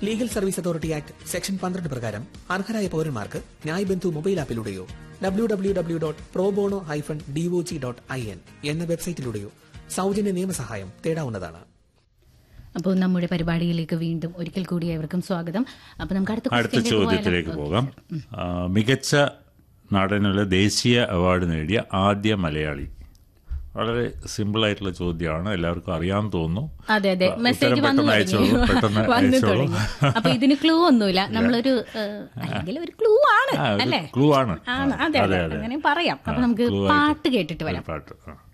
Legal service authority act section പന്ത്രണ്ട് പ്രകാരം അർഹരായ പൌരന്മാർക്ക് ന്യായ് ബന്ധു മൊബൈൽ ആപ്പിലൂടെയോ W W W dot pro bono hyphen DOJ dot I N എന്ന വെബ്സൈറ്റിലൂടെയോ സൗജന്യ നിയമസഹായം തേടാവുന്നതാണ് അപ്പോൾ നമ്മുടെ പരിപാടിയിലേക്ക് വീണ്ടും ഒരിക്കൽ കൂടി ഏവർക്കും സ്വാഗതം അപ്പോൾ നമുക്ക് അടുത്ത അടുത്ത ക്വസ്റ്റ്യനിലേക്ക് ചോദ്യത്തിലേക്ക് പോയാലോ? പോകാം ആ, മികച്ച നടനുള്ള ദേശീയ അവാർഡ് നേടിയ ആദ്യ മലയാളി വളരെ സിമ്പിൾ ആയിട്ടുള്ള ചോദ്യമാണ് എല്ലാവർക്കും അറിയാമെന്ന് തോന്നുന്നു അതെ അതെ ഉത്തരം മെസ്സേജ് വന്നു പെട്ടെന്ന് അയച്ചോളൂ, തുടങ്ങി പെട്ടെന്ന് വന്നു അയച്ചോളൂ. തുടങ്ങി അപ്പൊ ഇതിന് ക്ലൂ ഒന്നുമില്ല നമ്മളൊരു ഏഹ്, അല്ലെങ്കിൽ ഒരു ക്ലൂ ആണ് ആ, ഒരു അല്ലേ ക്ലൂ ആണ് ആണ് ആ, അതെ അതെ, അതെ അതെ. അങ്ങനെ പറയാം അപ്പൊ ആ, നമുക്ക് clue ആയിട്ട് പാട്ട് കേട്ടിട്ട് ഒരു വരാം പാട്ട് ആ